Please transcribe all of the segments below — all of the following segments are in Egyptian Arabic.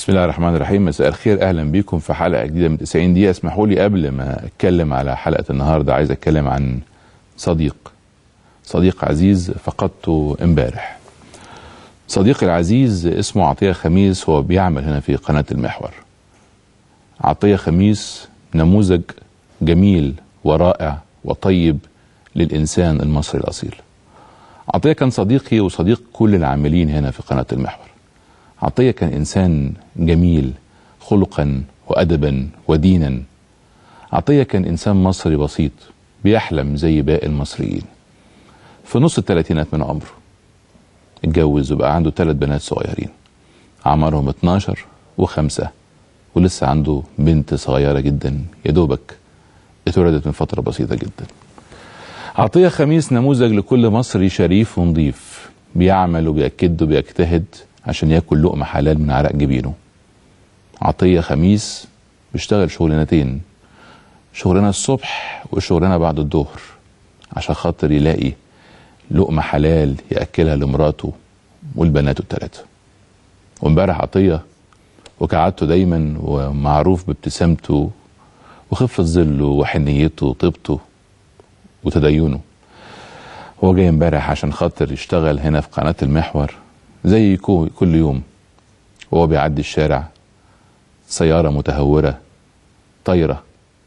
بسم الله الرحمن الرحيم مساء الخير اهلا بيكم في حلقه جديده من 90 دقيقه اسمحوا لي قبل ما اتكلم على حلقه النهارده عايز اتكلم عن صديق صديق عزيز فقدته امبارح صديقي العزيز اسمه عطيه خميس هو بيعمل هنا في قناه المحور عطيه خميس نموذج جميل ورائع وطيب للانسان المصري الاصيل عطيه كان صديقي وصديق كل العاملين هنا في قناه المحور عطيه كان انسان جميل خلقا وادبا ودينا عطيه كان انسان مصري بسيط بيحلم زي باقي المصريين في نص الثلاثينات من عمره اتجوز وبقى عنده ثلاث بنات صغيرين عمرهم 12 وخمسة ولسه عنده بنت صغيرة جدا يا دوبك اتولدت من فترة بسيطة جدا عطية خميس نموذج لكل مصري شريف ونظيف بيعمل وبيأكد وبيجتهد عشان ياكل لقمة حلال من عرق جبينه عطية خميس بيشتغل شغلانتين شغلانة الصبح وشغلانة بعد الظهر عشان خاطر يلاقي لقمة حلال يأكلها لمراته والبنات التلاتة وامبارح عطية وكعادته دايما ومعروف بابتسامته وخفة ظله وحنيته وطيبته وتدينه هو جاي امبارح عشان خاطر يشتغل هنا في قناة المحور زي كل يوم وهو بيعدي الشارع سيارة متهورة طايرة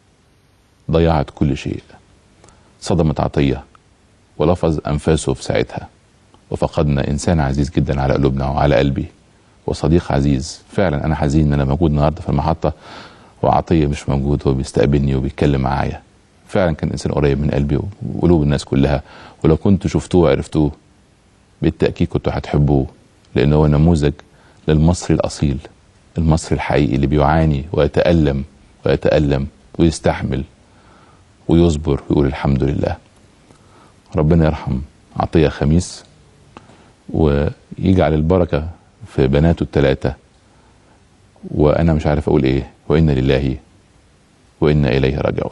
ضيعت كل شيء صدمت عطية ولفظ أنفاسه في ساعتها وفقدنا إنسان عزيز جدا على قلوبنا وعلى قلبي وصديق عزيز فعلا أنا حزين إن أنا موجود النهاردة في المحطة وعطية مش موجود هو بيستقبلني وبيتكلم معايا فعلا كان إنسان قريب من قلبي وقلوب الناس كلها ولو كنت شفتوه وعرفتوه بالتأكيد كنتوا هتحبوه لأنه هو نموذج للمصري الأصيل المصري الحقيقي اللي بيعاني ويتألم ويتألم ويستحمل ويصبر ويقول الحمد لله ربنا يرحم عطية خميس ويجعل البركة في بناته الثلاثة وأنا مش عارف أقول إيه وإنا لله وإنا إليه راجعون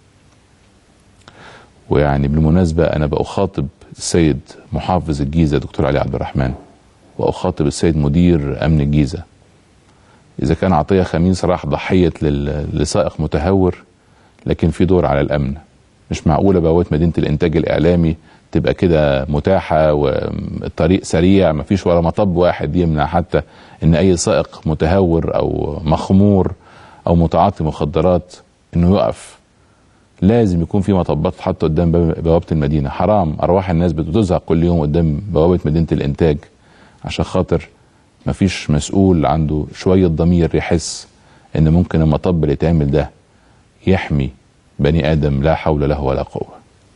ويعني بالمناسبة أنا بأخاطب السيد محافظ الجيزة دكتور علي عبد الرحمن وأخاطب السيد مدير أمن الجيزة إذا كان عطية خميس راح ضحية لسائق متهور لكن في دور على الأمن مش معقولة بوابة مدينة الإنتاج الإعلامي تبقى كده متاحة والطريق سريع مفيش ولا مطب واحد يمنع حتى إن أي سائق متهور أو مخمور أو متعاطي مخدرات إنه يقف لازم يكون في مطبات تتحط قدام بوابة المدينة حرام أرواح الناس بتزهق كل يوم قدام بوابة مدينة الإنتاج عشان خاطر مفيش مسؤول عنده شوية ضمير يحس إن ممكن المطب اللي يتعمل ده يحمي بني آدم لا حول له ولا قوة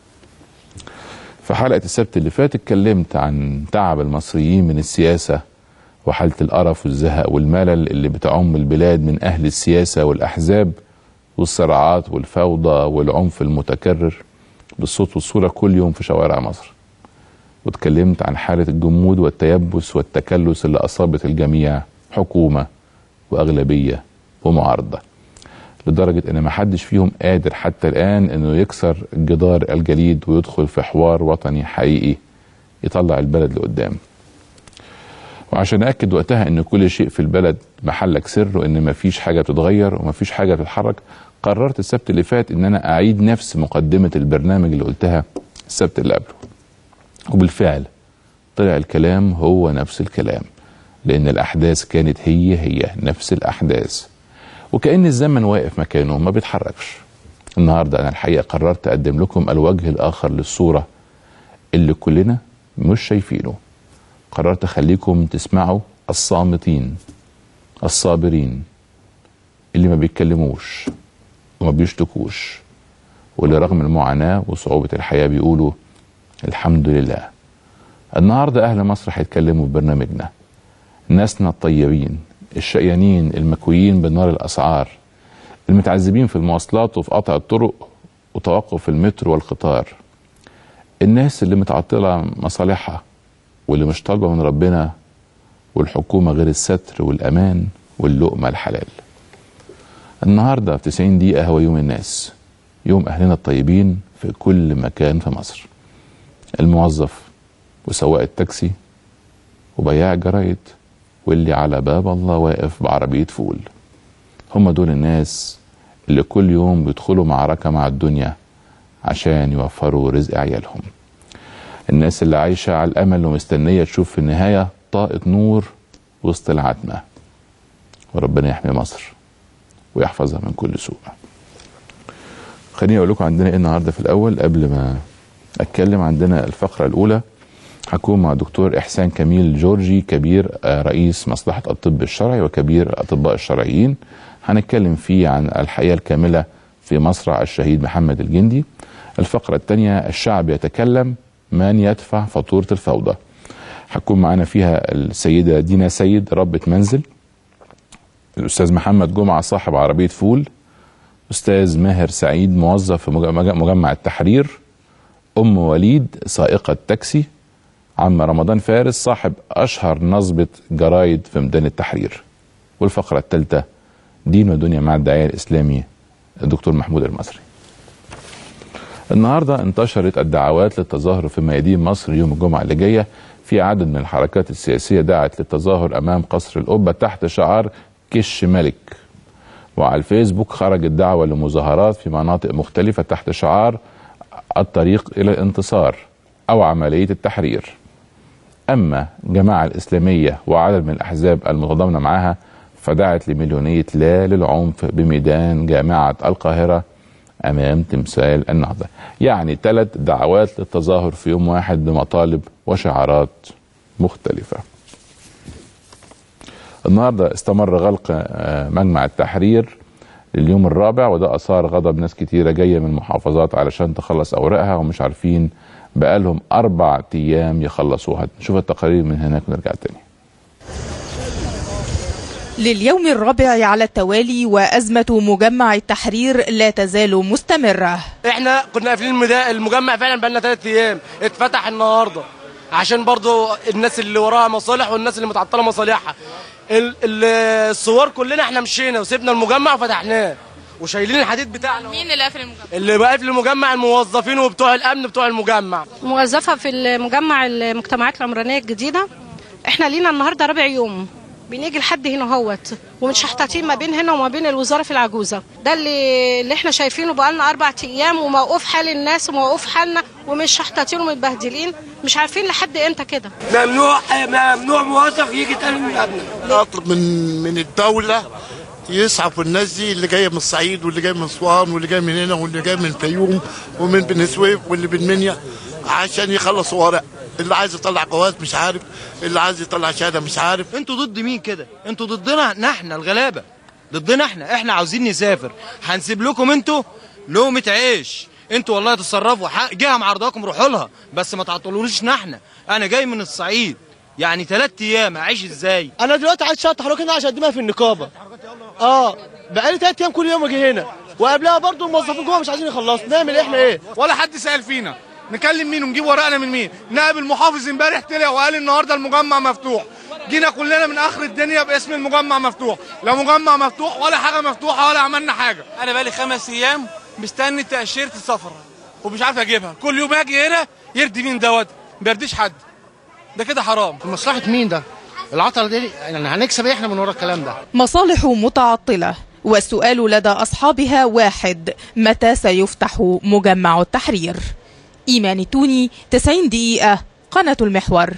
في حلقة السبت اللي فات اتكلمت عن تعب المصريين من السياسة وحالة القرف والزهق والملل اللي بتعم البلاد من أهل السياسة والأحزاب والصراعات والفوضى والعنف المتكرر بالصوت والصورة كل يوم في شوارع مصر واتكلمت عن حالة الجمود والتيبس والتكلس اللي أصابت الجميع حكومة وأغلبية ومعارضة لدرجة ان ما حدش فيهم قادر حتى الان انه يكسر جدار الجليد ويدخل في حوار وطني حقيقي يطلع البلد لقدام وعشان اكد وقتها ان كل شيء في البلد محلك سر وان ما فيش حاجة بتتغير وما فيش حاجة بتتحرك قررت السبت اللي فات ان انا اعيد نفس مقدمة البرنامج اللي قلتها السبت اللي قبله وبالفعل طلع الكلام هو نفس الكلام لان الاحداث كانت هي هي نفس الاحداث وكأن الزمن واقف مكانه ما بيتحركش النهاردة أنا الحقيقة قررت أقدم لكم الوجه الآخر للصورة اللي كلنا مش شايفينه قررت أخليكم تسمعوا الصامتين الصابرين اللي ما بيتكلموش وما بيشتكوش واللي رغم المعاناة وصعوبة الحياة بيقولوا الحمد لله النهاردة أهل مصر هيتكلموا في برنامجنا ناسنا الطيبين الشقيانين المكويين بنار الاسعار المتعذبين في المواصلات وفي قطع الطرق وتوقف المترو والقطار الناس اللي متعطله مصالحها واللي مش طالبه من ربنا والحكومه غير الستر والامان واللقمه الحلال النهارده في 90 دقيقه هو يوم الناس يوم اهلنا الطيبين في كل مكان في مصر الموظف وسواق التاكسي وبياع الجرايد واللي على باب الله واقف بعربية فول هم دول الناس اللي كل يوم بيدخلوا معركة مع الدنيا عشان يوفروا رزق عيالهم الناس اللي عايشة على الأمل ومستنية تشوف في النهاية طاقة نور وسط العتمة وربنا يحمي مصر ويحفظها من كل سوء خليني أقول لكم عندنا إيه النهاردة في الأول قبل ما أتكلم عندنا الفقرة الأولى هكون مع دكتور إحسان كميل جورجي كبير رئيس مصلحة الطب الشرعي وكبير الأطباء الشرعيين هنتكلم فيه عن الحياة الكاملة في مصرع الشهيد محمد الجندي الفقرة الثانية الشعب يتكلم من يدفع فاتورة الفوضى هتكون معانا فيها السيدة دينا سيد ربة منزل الأستاذ محمد جمعة صاحب عربية فول أستاذ ماهر سعيد موظف في مجمع التحرير أم وليد سائقة تاكسي عم رمضان فارس صاحب أشهر نصبة جرايد في ميدان التحرير والفقرة الثالثة دين ودنيا مع الداعية الإسلامي الدكتور محمود المصري النهارده انتشرت الدعوات للتظاهر في ميادين مصر يوم الجمعه اللي جايه في عدد من الحركات السياسيه دعت للتظاهر امام قصر القبه تحت شعار كش ملك وعلى الفيسبوك خرجت دعوه لمظاهرات في مناطق مختلفه تحت شعار الطريق الى الانتصار او عمليه التحرير اما الجماعه الاسلاميه وعدد من الاحزاب المتضامنه معها فدعت لمليونيه لا للعنف بميدان جامعه القاهره امام تمثال النهضه يعني ثلاث دعوات للتظاهر في يوم واحد بمطالب وشعارات مختلفه النهارده استمر غلق مجمع التحرير اليوم الرابع وده اثار غضب ناس كتيره جايه من المحافظات علشان تخلص اوراقها ومش عارفين بقالهم اربع ايام يخلصوها نشوف التقارير من هناك ونرجع تاني لليوم الرابع على التوالي وأزمة مجمع التحرير لا تزال مستمرة احنا كنا قافلين المجمع فعلا بقالنا ثلاث ايام اتفتح النهارده عشان برضو الناس اللي وراها مصالح والناس اللي متعطله مصالحها الصور كلنا احنا مشينا وسيبنا المجمع وفتحناه وشايلين الحديد بتاعنا مين اللي قافل المجمع؟ اللي قافل المجمع الموظفين وبتوع الامن بتوع المجمع موظفه في المجمع المجتمعات العمرانيه الجديده احنا لينا النهارده رابع يوم بنيجي لحد هنا اهوت ومش محتاطين ما بين هنا وما بين الوزاره في العجوزه ده اللي اللي احنا شايفينه بقالنا اربع ايام وموقوف حال الناس وموقوف حالنا ومش محتاطين ومتبهدلين مش عارفين لحد امتى كده ممنوع ممنوع موظف يجي تاني من ابنه اطلب من من الدوله يسعفوا الناس دي اللي جايه من الصعيد واللي جاي من اسوان واللي جاي من هنا واللي جاي من الفيوم ومن بني سويف واللي من منيا عشان يخلصوا ورق اللي عايز يطلع جواز مش عارف اللي عايز يطلع شهاده مش عارف انتوا ضد مين كده انتوا ضدنا احنا الغلابه ضدنا احنا احنا عاوزين نسافر هنسيب لكم انتوا لقمه عيش انتوا والله تتصرفوا جهه معرضاكم روحوا لها بس ما تعطلونيش احنا انا جاي من الصعيد يعني ثلاث ايام اعيش ازاي انا دلوقتي عايز شهاده تحرك هنا عشان اقدمها في النقابه اه بقالي ثلاث ايام كل يوم اجي هنا وقبلها برضو الموظفين جوه مش عايزين يخلصوا نعمل احنا ايه ولا حد سال فينا نكلم مين ونجيب ورقنا من مين نائب المحافظ امبارح طلع وقال النهارده المجمع مفتوح جينا كلنا من اخر الدنيا باسم المجمع مفتوح لا مجمع مفتوح ولا حاجه مفتوحه ولا عملنا حاجه انا بقالي خمس ايام مستني تاشيره السفر ومش عارف اجيبها كل يوم اجي هنا يردي مين دوت ما بيرديش حد ده كده حرام مصلحه مين ده العطله دي يعني هنكسب ايه احنا من ورا الكلام ده مصالح متعطلة والسؤال لدى أصحابها واحد متى سيفتح مجمع التحرير إيمان التوني 90 دقيقة قناة المحور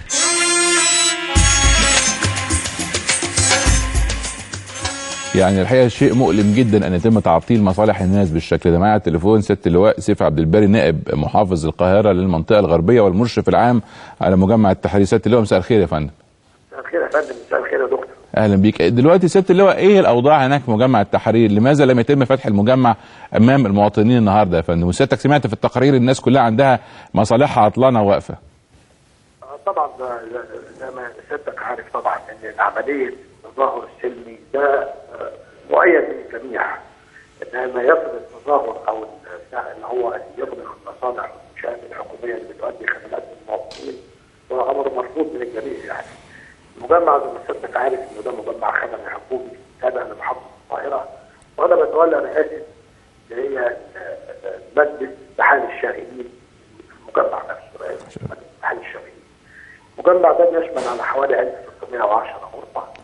يعني الحقيقه شيء مؤلم جدا ان يتم تعطيل مصالح الناس بالشكل ده معايا على التليفون سياده اللواء سيف عبد الباري نائب محافظ القاهره للمنطقه الغربيه والمشرف العام على مجمع التحرير سياده اللواء مساء الخير يا فندم مساء الخير يا فندم مساء الخير يا دكتور اهلا بيك دلوقتي سياده اللواء ايه الاوضاع هناك في مجمع التحرير لماذا لم يتم فتح المجمع امام المواطنين النهارده يا فندم وسيادتك سمعت في التقارير الناس كلها عندها مصالحها عطلانه واقفه طبعا زي ما سيادتك عارف طبعا ان عمليه التظاهر السلمي ده مؤيد من الجميع ان ما يصل التظاهر او اللي هو يغلق المصالح والمنشات الحكوميه اللي بتؤدي خدمات للمواطنين هو امر مرفوض من الجميع يعني. المجمع زي ما سيادتك عارف انه ده مجمع خدمي حكومي تابع لمحافظه القاهره وانا بتولى رئاسه اللي هي مجلس اتحاد الشاهدين في المجمع نفسه رئاسه مجلس اتحاد الشاهدين. المجمع ده بيشمل على حوالي 1610 غرفه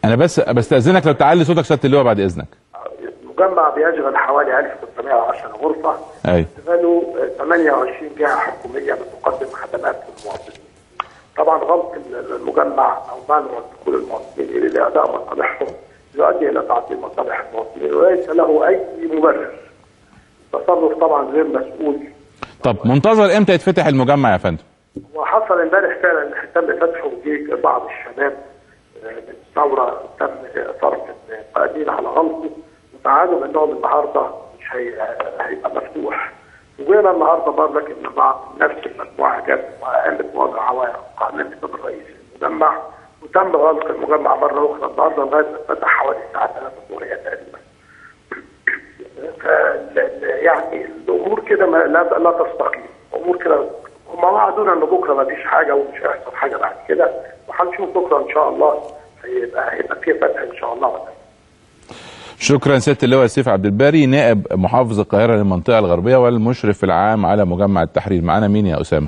انا بس بستاذنك لو تعلي صوتك سياده اللواء بعد اذنك المجمع بيشغل حوالي 1310 غرفه ايوه يشغلوا 28 جهه حكوميه بتقدم خدمات للمواطنين. طبعا غلق المجمع او منع دخول المواطنين الى اداء مصالحهم يؤدي الى تعطيل مصالح المواطنين وليس له اي مبرر. تصرف طبعا غير مسؤول طب منتظر امتى يتفتح المجمع يا فندم وحصل امبارح فعلا ان تم فتحه وجه بعض الشباب آه، من الثوره تم صرف القائدين على غلقه وتعادوا منهم النهارده مش هي- هيبقى مفتوح وجينا النهارده برضك ان بعض نفس المجموعه جت وقامت بوضع عوائق قائمه الرئيس المجمع وتم غلق المجمع مره اخرى النهارده لغايه ما فتح حوالي الساعه 3 الظهريه تقريبا. فال- ال- يعني الامور كده ما- لا لا تستقيم امور كده هم وعدونا ان بكره ما فيش حاجه ومش هيحصل حاجه بعد كده وهنشوف بكره ان شاء الله هيبقى هيبقى في فتح ان شاء الله ولا شكرا سياده اللواء سيف عبد الباري نائب محافظ القاهره للمنطقه الغربيه والمشرف العام على مجمع التحرير معانا مين يا اسامه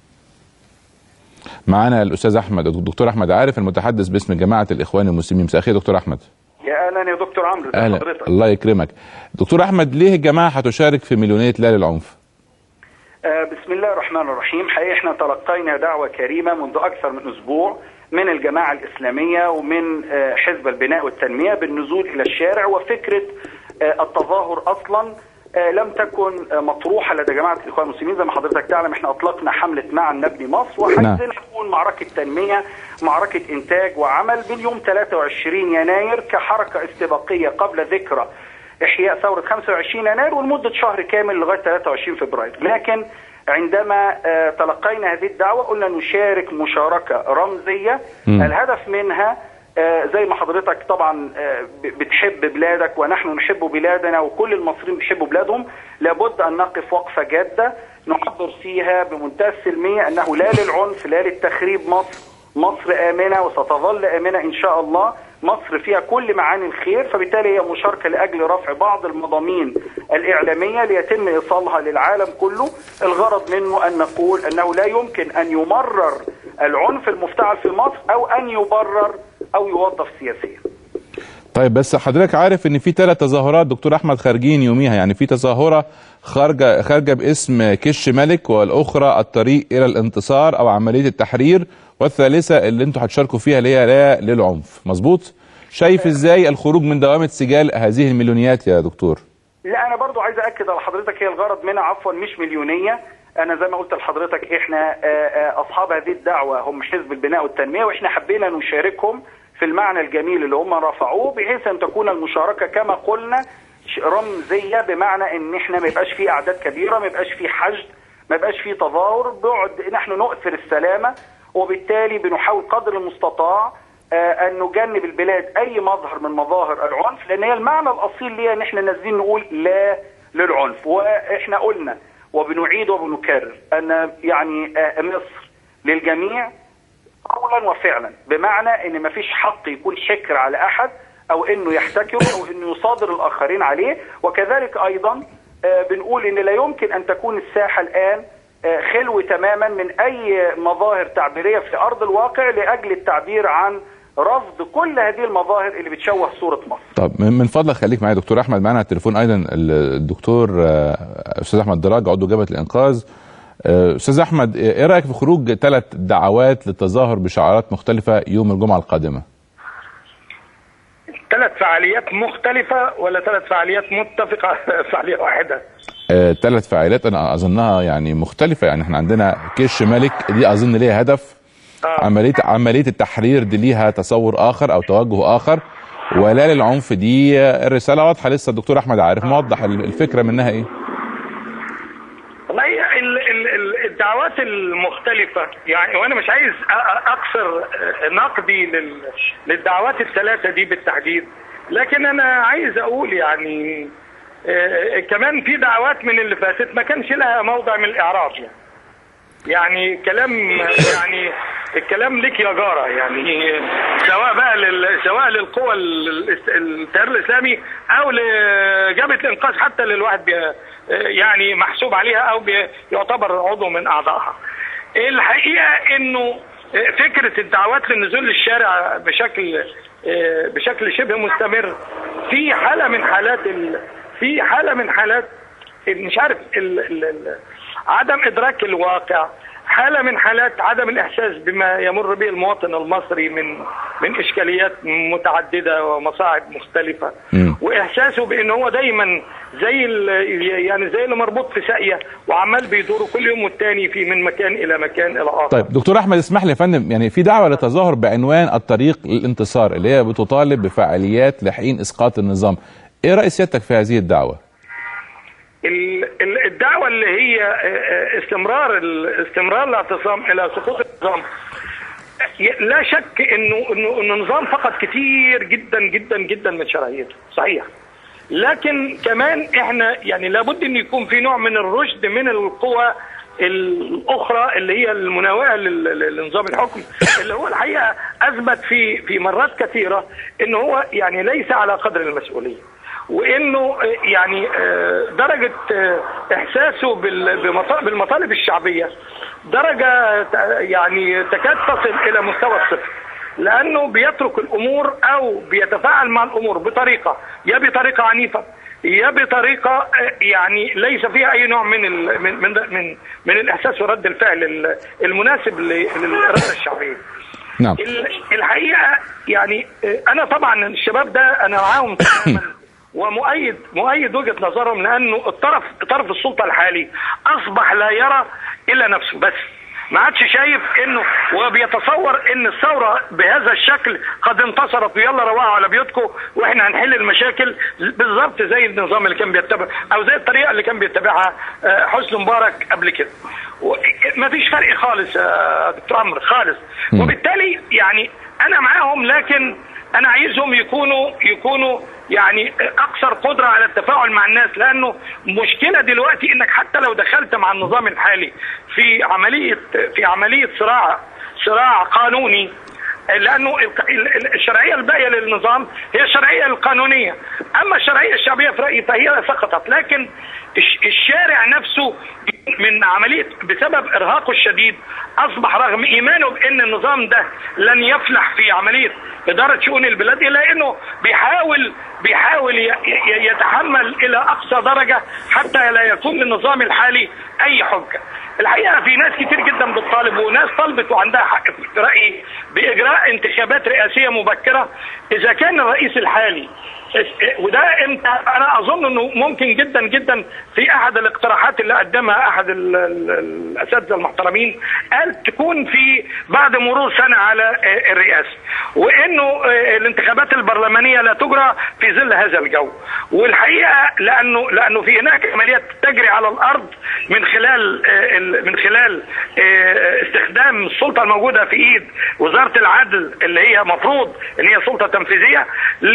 معانا الاستاذ احمد الدكتور احمد عارف المتحدث باسم جماعه الاخوان المسلمين مساء الخير دكتور احمد يا اهلا يا دكتور عمرو ازي اهلا حضرتك الله يكرمك دكتور احمد ليه الجماعه هتشارك في مليونيه لا للعنف آه بسم الله الرحمن الرحيم حقيقة احنا تلقينا دعوة كريمة منذ أكثر من أسبوع من الجماعة الإسلامية ومن آه حزب البناء والتنمية بالنزول إلى الشارع وفكرة آه التظاهر أصلا آه لم تكن آه مطروحة لدى جماعة الإخوان المسلمين زي ما حضرتك تعلم احنا أطلقنا حملة معا نبني مصر وحيث تكون معركة تنمية معركة إنتاج وعمل من يوم 23 يناير كحركة استباقية قبل ذكرى إحياء ثورة 25 يناير ولمدة شهر كامل لغاية 23 فبراير لكن عندما آه، تلقينا هذه الدعوة قلنا نشارك مشاركة رمزية مم. الهدف منها آه، زي ما حضرتك طبعا آه، ب- بتحب بلادك ونحن نحب بلادنا وكل المصريين بيحبوا بلادهم لابد أن نقف وقفة جادة نعبر فيها بمنتهى السلمية أنه لا للعنف لا للتخريب مصر مصر آمنة وستظل آمنة إن شاء الله مصر فيها كل معاني الخير فبالتالي هي مشاركة لأجل رفع بعض المضامين الإعلامية ليتم إيصالها للعالم كله الغرض منه أن نقول أنه لا يمكن أن يمرر العنف المفتعل في مصر أو أن يبرر أو يوظف سياسيا طيب بس حضرتك عارف ان في ثلاث تظاهرات دكتور احمد خارجين يوميها يعني في تظاهره خارجه خارجه باسم كش ملك والاخرى الطريق الى الانتصار او عمليه التحرير والثالثه اللي انتوا هتشاركوا فيها اللي هي لا للعنف مظبوط شايف ازاي الخروج من دوامه سجال هذه المليونيات يا دكتور لا انا برضو عايز اكد على حضرتك هي الغرض منها عفوا مش مليونيه انا زي ما قلت لحضرتك احنا آه، آه، اصحاب هذه الدعوه هم حزب البناء والتنميه واحنا حبينا نشاركهم في المعنى الجميل اللي هم رفعوه بحيث ان تكون المشاركه كما قلنا ش- رمزيه بمعنى ان احنا ما يبقاش في اعداد كبيره ما يبقاش في حشد ما يبقاش في تظاهر بعد نحن نؤثر السلامه وبالتالي بنحاول قدر المستطاع آه، ان نجنب البلاد اي مظهر من مظاهر العنف لان هي المعنى الاصيل ليها ان احنا نازلين نقول لا للعنف واحنا قلنا وبنعيد وبنكرر ان يعني آه، مصر للجميع قولا وفعلا بمعنى ان مفيش حق يكون حكر على احد او انه يحتكره او انه يصادر الاخرين عليه وكذلك ايضا آه، بنقول ان لا يمكن ان تكون الساحه الان آه، خلو تماما من اي مظاهر تعبيريه في ارض الواقع لاجل التعبير عن رفض كل هذه المظاهر اللي بتشوه صوره مصر طب من من فضلك خليك معايا دكتور احمد معانا على التليفون ايضا الدكتور آه، استاذ احمد دراج عضو جبهه الانقاذ آه، استاذ احمد ايه رايك في خروج ثلاث دعوات للتظاهر بشعارات مختلفه يوم الجمعه القادمه ثلاث فعاليات مختلفة ولا ثلاث فعاليات متفقة فعالية واحدة؟ ثلاث فعاليات انا اظنها يعني مختلفه يعني احنا عندنا كش ملك دي اظن ليها هدف عمليه عمليه التحرير دي ليها تصور اخر او توجه اخر ولا للعنف دي الرساله واضحه لسه الدكتور احمد عارف موضح الفكره منها ايه والله ال- ال- ال- الدعوات المختلفة يعني وأنا مش عايز أ- أ- أقصر نقدي لل- للدعوات الثلاثة دي بالتحديد لكن أنا عايز أقول يعني آه، كمان في دعوات من اللي فاتت ما كانش لها موضع من الإعراب يعني يعني كلام يعني الكلام ليك يا جاره يعني سواء بقى لل... سواء للقوى ال- التيار الاسلامي او لجبهه الانقاذ حتى للواحد بي... يعني محسوب عليها او بي... يعتبر عضو من اعضائها. الحقيقه انه فكره الدعوات للنزول للشارع بشكل آه، بشكل شبه مستمر في حاله من حالات ال... في حاله من حالات مش عارف ال... ال... ال... عدم ادراك الواقع حاله من حالات عدم الاحساس بما يمر به المواطن المصري من من اشكاليات متعدده ومصاعب مختلفه واحساسه بان هو دايما زي ال- يعني زي اللي مربوط في ساقيه وعمال بيدور كل يوم والتاني في من مكان الى مكان الى اخر طيب دكتور احمد اسمح لي يا فندم يعني في دعوه للتظاهر بعنوان الطريق للانتصار اللي هي بتطالب بفعاليات لحين اسقاط النظام ايه راي سيادتك في هذه الدعوه ال- ال- الدعوه اللي هي آه، آه، استمرار ال- استمرار الاعتصام الى سقوط النظام ي- لا شك انه انه انه النظام فقد كتير جدا جدا جدا من شرعيته صحيح لكن كمان احنا يعني لابد ان يكون في نوع من الرشد من القوى الاخرى اللي هي المناوئه لل- لل- لنظام الحكم اللي هو الحقيقه اثبت في في مرات كثيره ان هو يعني ليس على قدر المسؤوليه وانه آه، يعني آه، درجه آه، احساسه بال- بمطا- بالمطالب الشعبيه درجه ت- يعني تكاد تصل الى مستوى الصفر لانه بيترك الامور او بيتفاعل مع الامور بطريقه يا بطريقه عنيفه يا بطريقه آه، يعني ليس فيها اي نوع من ال من من من, من الاحساس ورد الفعل ال- المناسب ل- للاراده الشعبيه. نعم ال- الحقيقه يعني آه، انا طبعا الشباب ده انا معاهم تماما ومؤيد مؤيد وجهه نظرهم لانه الطرف طرف السلطه الحالي اصبح لا يرى الا نفسه بس ما عادش شايف انه وبيتصور ان الثوره بهذا الشكل قد انتصرت ويلا روحوا على بيوتكم واحنا هنحل المشاكل بالظبط زي النظام اللي كان بيتبع او زي الطريقه اللي كان بيتبعها آه، حسني مبارك قبل كده ما فيش فرق خالص يا دكتور عمرو خالص وبالتالي يعني انا معاهم لكن انا عايزهم يكونوا يكونوا يعني اكثر قدره على التفاعل مع الناس لانه مشكله دلوقتي انك حتى لو دخلت مع النظام الحالي في عمليه في عمليه صراع صراع قانوني لانه ال- ال- الشرعيه الباقيه للنظام هي الشرعيه القانونيه اما الشرعيه الشعبيه في رايي فهي سقطت لكن الش- الشارع نفسه من عمليه بسبب ارهاقه الشديد اصبح رغم ايمانه بان النظام ده لن يفلح في عمليه اداره شؤون البلاد الا انه بيحاول بيحاول ي- ي- يتحمل الى اقصى درجه حتى لا يكون للنظام الحالي اي حجه. الحقيقه في ناس كتير جدا بتطالب وناس طلبت وعندها حق في رايي باجراء انتخابات رئاسيه مبكره اذا كان الرئيس الحالي وده امتى انا اظن انه ممكن جدا جدا في احد الاقتراحات اللي قدمها احد ال- ال- الاساتذه المحترمين قال تكون في بعد مرور سنه على آه، الرئاسه وانه آه، الانتخابات البرلمانيه لا تجرى في ظل هذا الجو والحقيقه لانه لانه في هناك عمليات تجري على الارض من خلال آه، ال- من خلال آه، استخدام السلطه الموجوده في ايد وزاره العدل اللي هي مفروض ان هي سلطه تنفيذيه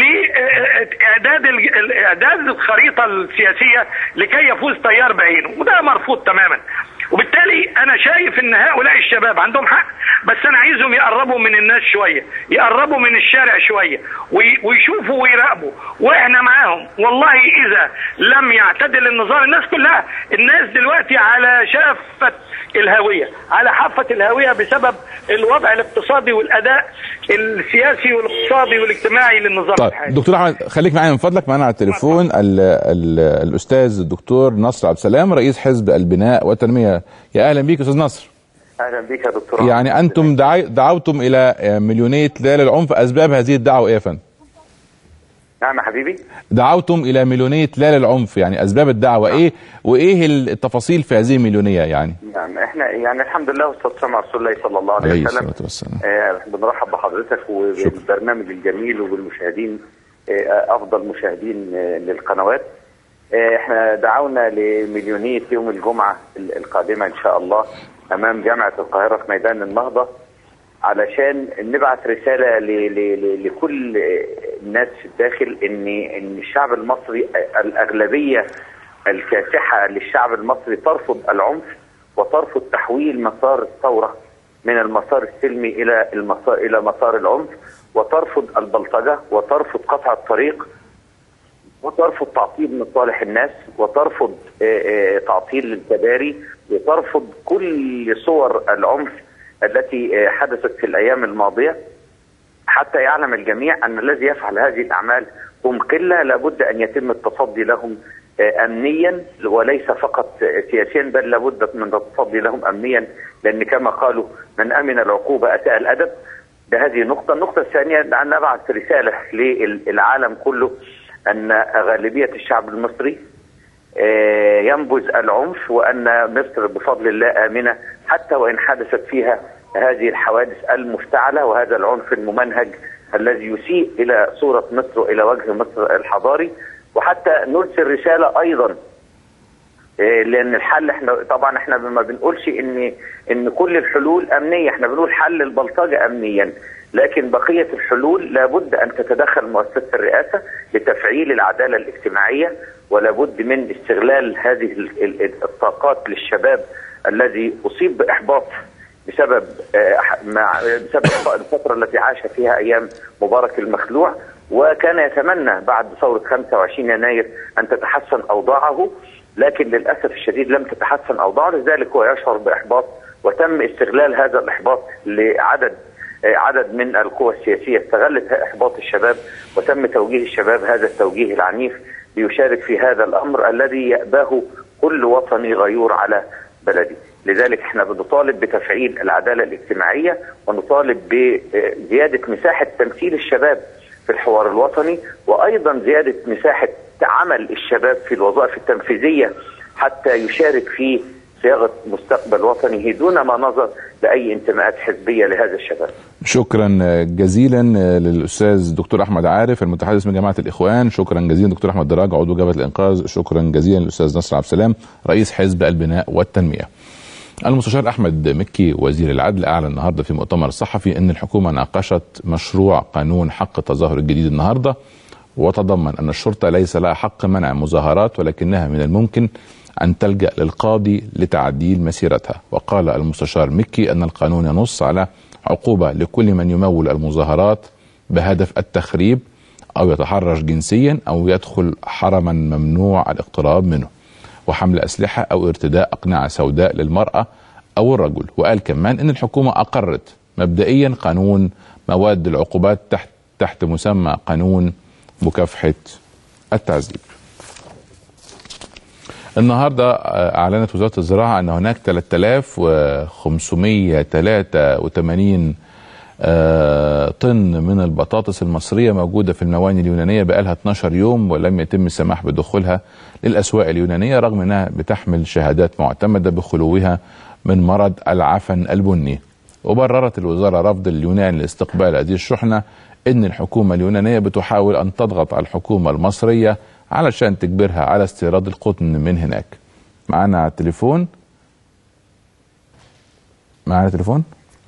لاعداد الج- ال- اعداد الخريطه السياسيه لكي يفوز تيار بعينه وده مرفوض تماما وبالتالي انا شايف ان هؤلاء الشباب عندهم حق بس انا عايزهم يقربوا من الناس شويه يقربوا من الشارع شويه وي- ويشوفوا ويراقبوا واحنا معاهم والله اذا لم يعتدل النظام الناس كلها الناس دلوقتي على شافه الهاويه على حافه الهاويه بسبب الوضع الاقتصادي والاداء السياسي والاقتصادي والاجتماعي للنظام طيب الحالي دكتور احمد خليك معايا من فضلك معانا على التليفون ال ال الاستاذ الدكتور نصر عبد السلام رئيس حزب البناء والتنميه يا اهلا بيك استاذ نصر اهلا بك يا دكتور يعني انتم دعي دعوتم الى مليونيه ليله العنف اسباب هذه الدعوه ايه يا فندم نعم يا حبيبي دعوتم الى مليونيه ليله العنف يعني اسباب الدعوه ايه وايه التفاصيل في هذه المليونيه يعني نعم احنا يعني الحمد لله والصلاه والسلام على رسول الله صلى الله عليه عليه وسلم الصلاه والسلام آه بنرحب بحضرتك وبالبرنامج الجميل وبالمشاهدين آه افضل مشاهدين آه للقنوات آه احنا دعونا لمليونيه يوم الجمعه ال- القادمه ان شاء الله امام جامعه القاهره في ميدان النهضه علشان نبعث رساله ل- ل- ل- لكل الناس في الداخل ان ان الشعب المصري الاغلبيه الكاسحه للشعب المصري ترفض العنف وترفض تحويل مسار الثوره من المسار السلمي الى المسار الى مسار العنف وترفض البلطجه وترفض قطع الطريق وترفض تعطيل مصالح الناس وترفض آه، آه، تعطيل الكباري وترفض كل صور العنف التي آه، حدثت في الايام الماضيه حتى يعلم الجميع ان الذي يفعل هذه الاعمال هم قله لابد ان يتم التصدي لهم آه، امنيا وليس فقط آه، سياسيا بل لابد من التصدي لهم امنيا لان كما قالوا من امن العقوبه اساء الادب ده هذه نقطه، النقطه الثانيه ان نبعث رساله للعالم كله ان غالبيه الشعب المصري آه، ينبذ العنف وان مصر بفضل الله امنه حتى وان حدثت فيها هذه الحوادث المفتعله وهذا العنف الممنهج الذي يسيء الى صوره مصر والى وجه مصر الحضاري وحتى نرسل رساله ايضا آه، لان الحل احنا طبعا احنا ما بنقولش ان ان كل الحلول امنيه احنا بنقول حل البلطجه امنيا لكن بقيه الحلول لابد ان تتدخل مؤسسه الرئاسه لتفعيل العداله الاجتماعيه ولابد من استغلال هذه ال- ال- الطاقات للشباب الذي اصيب باحباط بسبب آه، مع بسبب الفتره التي عاش فيها ايام مبارك المخلوع وكان يتمنى بعد ثوره 25 يناير ان تتحسن اوضاعه لكن للاسف الشديد لم تتحسن اوضاعه لذلك هو يشعر باحباط وتم استغلال هذا الاحباط لعدد آه، عدد من القوى السياسيه استغلت احباط الشباب وتم توجيه الشباب هذا التوجيه العنيف ليشارك في هذا الامر الذي يأباه كل وطني غيور على بلده لذلك احنا بنطالب بتفعيل العداله الاجتماعيه ونطالب بزياده مساحه تمثيل الشباب في الحوار الوطني وايضا زياده مساحه عمل الشباب في الوظائف التنفيذيه حتى يشارك في صياغه مستقبل وطنه دون ما نظر لاي انتماءات حزبيه لهذا الشباب. شكرا جزيلا للاستاذ الدكتور احمد عارف المتحدث من جماعه الاخوان شكرا جزيلا دكتور احمد دراج عضو جبهه الانقاذ شكرا جزيلا للاستاذ نصر عبد السلام رئيس حزب البناء والتنميه المستشار احمد مكي وزير العدل اعلن النهارده في مؤتمر صحفي ان الحكومه ناقشت مشروع قانون حق التظاهر الجديد النهارده وتضمن ان الشرطه ليس لها حق منع مظاهرات ولكنها من الممكن ان تلجا للقاضي لتعديل مسيرتها وقال المستشار مكي ان القانون ينص على عقوبه لكل من يمول المظاهرات بهدف التخريب او يتحرش جنسيا او يدخل حرما ممنوع الاقتراب منه وحمل اسلحه او ارتداء اقنعه سوداء للمراه او الرجل وقال كمان ان الحكومه اقرت مبدئيا قانون مواد العقوبات تحت تحت مسمى قانون مكافحه التعذيب النهارده اعلنت وزاره الزراعه ان هناك 3583 طن من البطاطس المصريه موجوده في المواني اليونانيه بقالها 12 يوم ولم يتم السماح بدخولها للاسواق اليونانيه رغم انها بتحمل شهادات معتمده بخلوها من مرض العفن البني. وبررت الوزاره رفض اليونان لاستقبال هذه الشحنه ان الحكومه اليونانيه بتحاول ان تضغط على الحكومه المصريه علشان تجبرها على استيراد القطن من هناك. معانا على التليفون معانا تليفون؟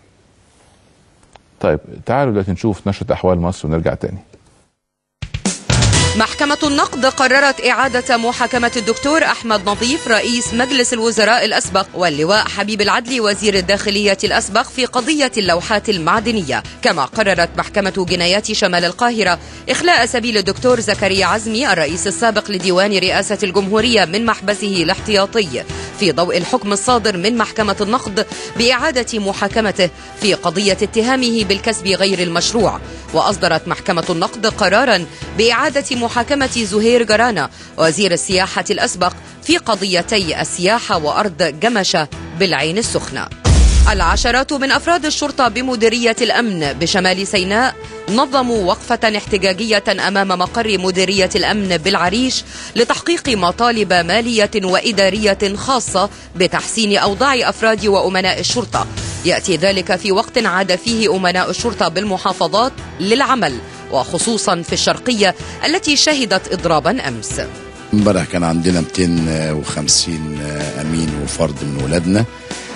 طيب تعالوا دلوقتي نشوف نشرة أحوال مصر ونرجع تاني محكمة النقد قررت إعادة محاكمة الدكتور أحمد نظيف رئيس مجلس الوزراء الأسبق واللواء حبيب العدلي وزير الداخلية الأسبق في قضية اللوحات المعدنية كما قررت محكمة جنايات شمال القاهرة إخلاء سبيل الدكتور زكريا عزمي الرئيس السابق لديوان رئاسة الجمهورية من محبسه الاحتياطي في ضوء الحكم الصادر من محكمة النقد بإعادة محاكمته في قضية اتهامه بالكسب غير المشروع وأصدرت محكمة النقد قرارا بإعادة محاكمة زهير جرانا وزير السياحة الأسبق في قضيتي السياحة وأرض جمشة بالعين السخنة العشرات من أفراد الشرطة بمديرية الأمن بشمال سيناء نظموا وقفة احتجاجية أمام مقر مديرية الأمن بالعريش لتحقيق مطالب مالية وإدارية خاصة بتحسين أوضاع أفراد وأمناء الشرطة يأتي ذلك في وقت عاد فيه أمناء الشرطة بالمحافظات للعمل وخصوصا في الشرقية التي شهدت إضرابا أمس امبارح كان عندنا 250 امين وفرد من ولادنا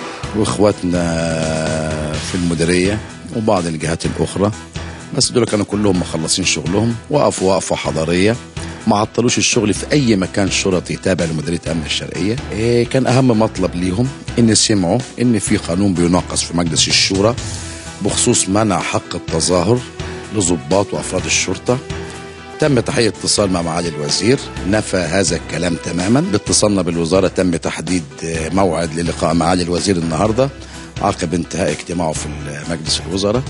واخواتنا في المديريه وبعض الجهات الاخرى بس دول كانوا كلهم مخلصين شغلهم وقفوا وقفه حضاريه ما عطلوش الشغل في اي مكان شرطي تابع لمديريه امن الشرقيه إيه كان اهم مطلب ليهم ان سمعوا ان في قانون بيناقص في مجلس الشورى بخصوص منع حق التظاهر لضباط وافراد الشرطه تم تحقيق اتصال مع معالي الوزير نفى هذا الكلام تماما باتصالنا بالوزارة تم تحديد موعد للقاء معالي الوزير النهاردة عقب انتهاء اجتماعه في مجلس الوزراء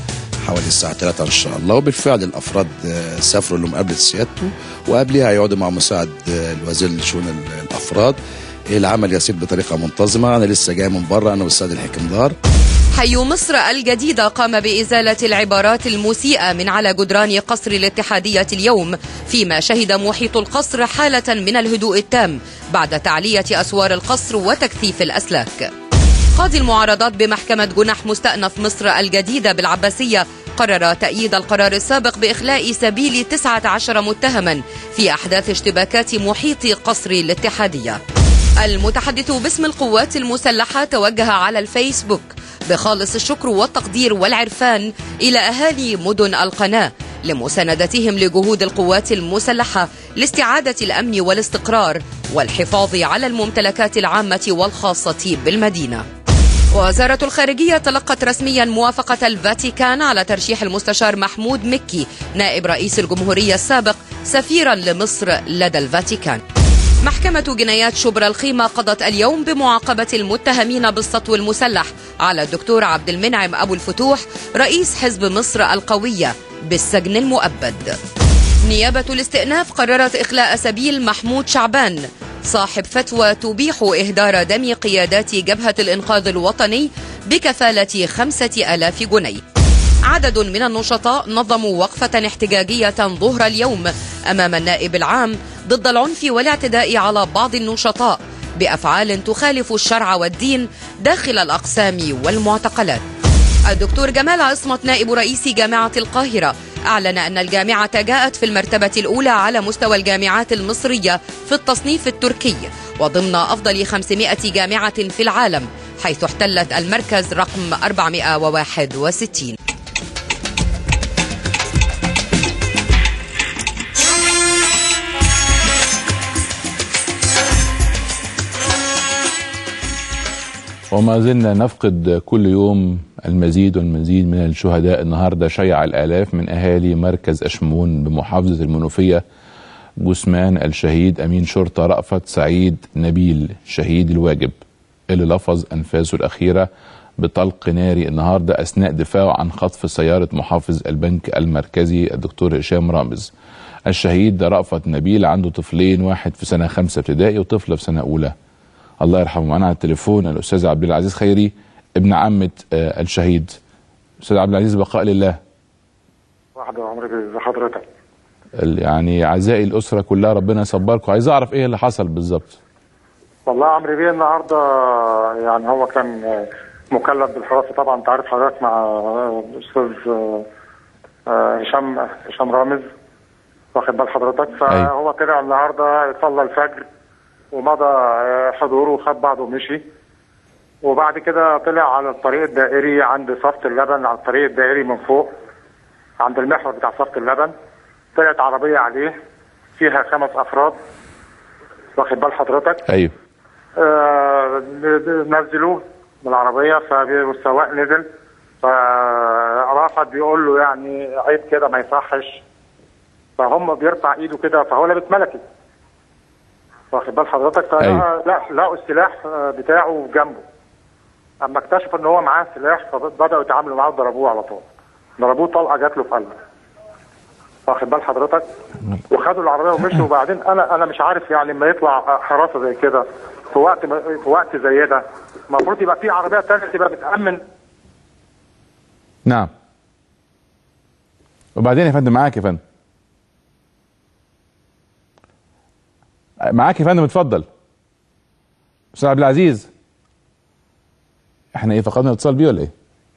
حوالي الساعه 3 ان شاء الله وبالفعل الافراد آه، سافروا لمقابله سيادته وقبلها هيقعدوا مع مساعد آه، الوزير لشؤون ال- الافراد العمل يسير بطريقه منتظمه انا لسه جاي من بره انا والسيد الحكمدار حي مصر الجديدة قام بإزالة العبارات المسيئة من على جدران قصر الاتحادية اليوم فيما شهد محيط القصر حالة من الهدوء التام بعد تعلية أسوار القصر وتكثيف الأسلاك قاضي المعارضات بمحكمة جنح مستأنف مصر الجديدة بالعباسية قرر تأييد القرار السابق بإخلاء سبيل 19 متهما في أحداث اشتباكات محيط قصر الاتحادية المتحدث باسم القوات المسلحة توجه على الفيسبوك بخالص الشكر والتقدير والعرفان إلى أهالي مدن القناة لمساندتهم لجهود القوات المسلحة لاستعادة الأمن والاستقرار والحفاظ على الممتلكات العامة والخاصة بالمدينة وزارة الخارجية تلقت رسميا موافقة الفاتيكان على ترشيح المستشار محمود مكي نائب رئيس الجمهورية السابق سفيرا لمصر لدى الفاتيكان محكمة جنايات شبرا الخيمة قضت اليوم بمعاقبة المتهمين بالسطو المسلح على الدكتور عبد المنعم أبو الفتوح رئيس حزب مصر القوية بالسجن المؤبد نيابة الاستئناف قررت إخلاء سبيل محمود شعبان صاحب فتوى تبيح إهدار دم قيادات جبهة الإنقاذ الوطني بكفالة خمسة ألاف جنيه عدد من النشطاء نظموا وقفة احتجاجية ظهر اليوم أمام النائب العام ضد العنف والاعتداء على بعض النشطاء بأفعال تخالف الشرع والدين داخل الأقسام والمعتقلات الدكتور جمال عصمت نائب رئيس جامعة القاهرة أعلن أن الجامعة جاءت في المرتبة الأولى على مستوى الجامعات المصرية في التصنيف التركي وضمن أفضل 500 جامعة في العالم حيث احتلت المركز رقم 461 وما زلنا نفقد كل يوم المزيد والمزيد من الشهداء النهارده شيع الالاف من اهالي مركز اشمون بمحافظه المنوفيه جثمان الشهيد امين شرطه رأفت سعيد نبيل شهيد الواجب اللي لفظ انفاسه الاخيره بطلق ناري النهارده اثناء دفاعه عن خطف سياره محافظ البنك المركزي الدكتور هشام رامز. الشهيد ده رأفت نبيل عنده طفلين واحد في سنه خمسه ابتدائي وطفله في سنه اولى. الله يرحمه معانا على التليفون الاستاذ عبد العزيز خيري ابن عمه آه، الشهيد. استاذ عبد العزيز بقاء لله. واحدة عمري بحضرتك ال- يعني عزائي الاسره كلها ربنا يصبركم عايز اعرف ايه اللي حصل بالظبط. والله عمرو بيه النهارده يعني هو كان مكلف بالحراسه طبعا انت عارف حضرتك مع الاستاذ آه، هشام هشام رامز واخد بال حضرتك فهو طلع النهارده صلى الفجر ومضى آه، حضوره وخد بعضه ومشي وبعد كده طلع على الطريق الدائري عند صفة اللبن على الطريق الدائري من فوق عند المحور بتاع صفة اللبن طلعت عربية عليه فيها خمس أفراد واخد بال حضرتك ايوه آه، نزلوه من العربية فالسواق نزل فرافض بيقول له يعني عيب كده ما يصحش فهم بيرفع ايده كده فهو لابس ملكي واخد بال حضرتك فلا أيوة. لا لقوا السلاح آه، بتاعه جنبه اما اكتشفوا ان هو معاه سلاح فبداوا يتعاملوا معاه وضربوه على طول ضربوه طلقه جات له في قلبه واخد بال حضرتك وخدوا العربيه ومشوا وبعدين انا انا مش عارف يعني لما يطلع حراسه زي كده في وقت في وقت زي ده المفروض يبقى في عربيه ثانيه تبقى بتامن نعم. وبعدين يا فندم معاك يا فندم. معاك يا فندم اتفضل. استاذ عبد العزيز. احنا ايه فقدنا الاتصال بيه ولا ايه؟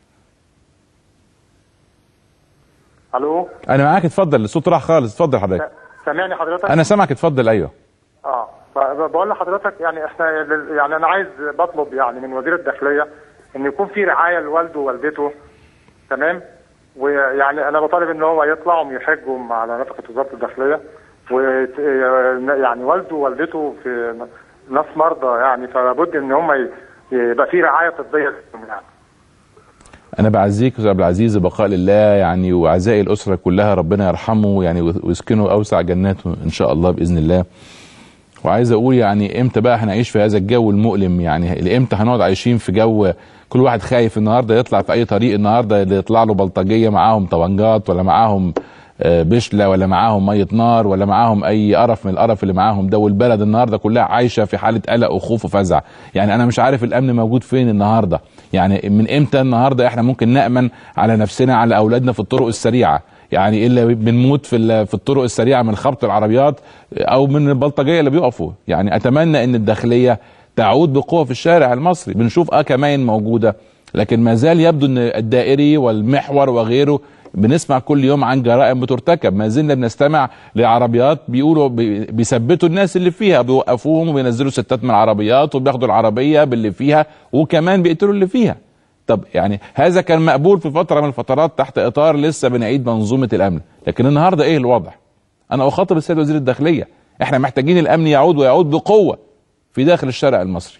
الو انا معاك اتفضل الصوت راح خالص اتفضل حضرتك. سامعني حضرتك انا سامعك اتفضل ايوه. اه فبقول لحضرتك يعني احنا يعني انا عايز بطلب يعني من وزير الداخليه ان يكون في رعايه لوالده ووالدته تمام ويعني انا بطالب ان هو يطلعوا يحجوا على نفقه وزاره الداخليه ويعني والده ووالدته في ناس مرضى يعني فلابد ان هم ي- يبقى في رعايه طبيه لهم يعني انا بعزيك استاذ عبد العزيز بقاء لله يعني وعزائي الاسره كلها ربنا يرحمه يعني ويسكنه اوسع جناته ان شاء الله باذن الله. وعايز اقول يعني امتى بقى هنعيش في هذا الجو المؤلم يعني امتى هنقعد عايشين في جو كل واحد خايف النهارده يطلع في اي طريق النهارده اللي يطلع له بلطجيه معاهم طبنجات ولا معاهم آه، بشله ولا معاهم ميه نار ولا معاهم اي قرف من القرف اللي معاهم ده والبلد النهارده كلها عايشه في حاله قلق وخوف وفزع يعني انا مش عارف الامن موجود فين النهارده يعني من امتى النهارده احنا ممكن نامن على نفسنا على اولادنا في الطرق السريعه يعني الا بنموت في ال- في الطرق السريعه من خبط العربيات او من البلطجيه اللي بيقفوا يعني اتمنى ان الداخليه تعود بقوه في الشارع المصري بنشوف اه كمائن موجوده لكن ما زال يبدو ان الدائري والمحور وغيره بنسمع كل يوم عن جرائم بترتكب ما زلنا بنستمع لعربيات بيقولوا بي- بيثبتوا الناس اللي فيها بيوقفوهم وبينزلوا ستات من العربيات وبياخدوا العربيه باللي فيها وكمان بيقتلوا اللي فيها طب يعني هذا كان مقبول في فتره من الفترات تحت اطار لسه بنعيد منظومه الامن لكن النهارده ايه الوضع انا اخاطب السيد وزير الداخليه احنا محتاجين الامن يعود ويعود بقوه في داخل الشارع المصري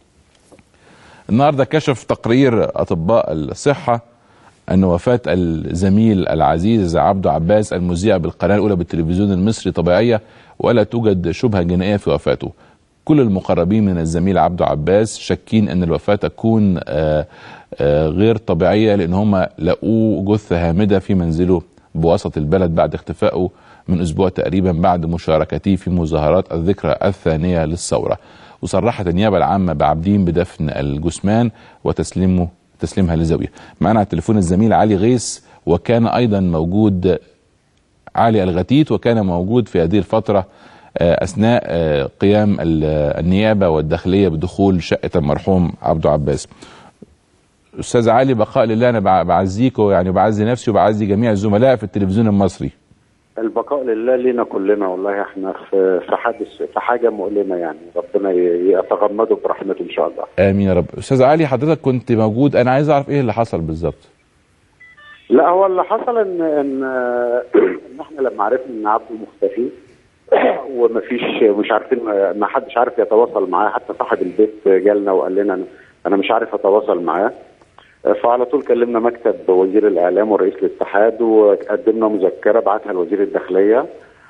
النهارده كشف تقرير اطباء الصحه ان وفاه الزميل العزيز عبده عباس المذيع بالقناه الاولى بالتلفزيون المصري طبيعيه ولا توجد شبهه جنائيه في وفاته كل المقربين من الزميل عبده عباس شاكين ان الوفاه تكون آه، آه، غير طبيعيه لان هم لقوه جثه هامده في منزله بوسط البلد بعد اختفائه من اسبوع تقريبا بعد مشاركته في مظاهرات الذكرى الثانيه للثوره وصرحت النيابه العامه بعابدين بدفن الجثمان وتسليمه تسليمها لزاويه معنا على التليفون الزميل علي غيث وكان ايضا موجود علي الغتيت وكان موجود في هذه الفتره آه، اثناء آه، قيام ال- النيابه والداخليه بدخول شقه المرحوم عبده عباس استاذ علي بقاء لله انا بع- بعزيك يعني بعزي نفسي وبعزي جميع الزملاء في التلفزيون المصري البقاء لله لينا كلنا والله احنا في في حادث في حاجه مؤلمه يعني ربنا ي- يتغمده برحمته ان شاء الله امين يا رب استاذ علي حضرتك كنت موجود انا عايز اعرف ايه اللي حصل بالظبط لا هو اللي حصل ان ان ان احنا لما عرفنا ان عبده مختفي ومفيش مش عارفين ما حدش عارف يتواصل معاه حتى صاحب البيت جالنا وقال لنا أنا- انا مش عارف اتواصل معاه فعلى طول كلمنا مكتب وزير الاعلام ورئيس الاتحاد وقدمنا مذكره بعتها لوزير الداخليه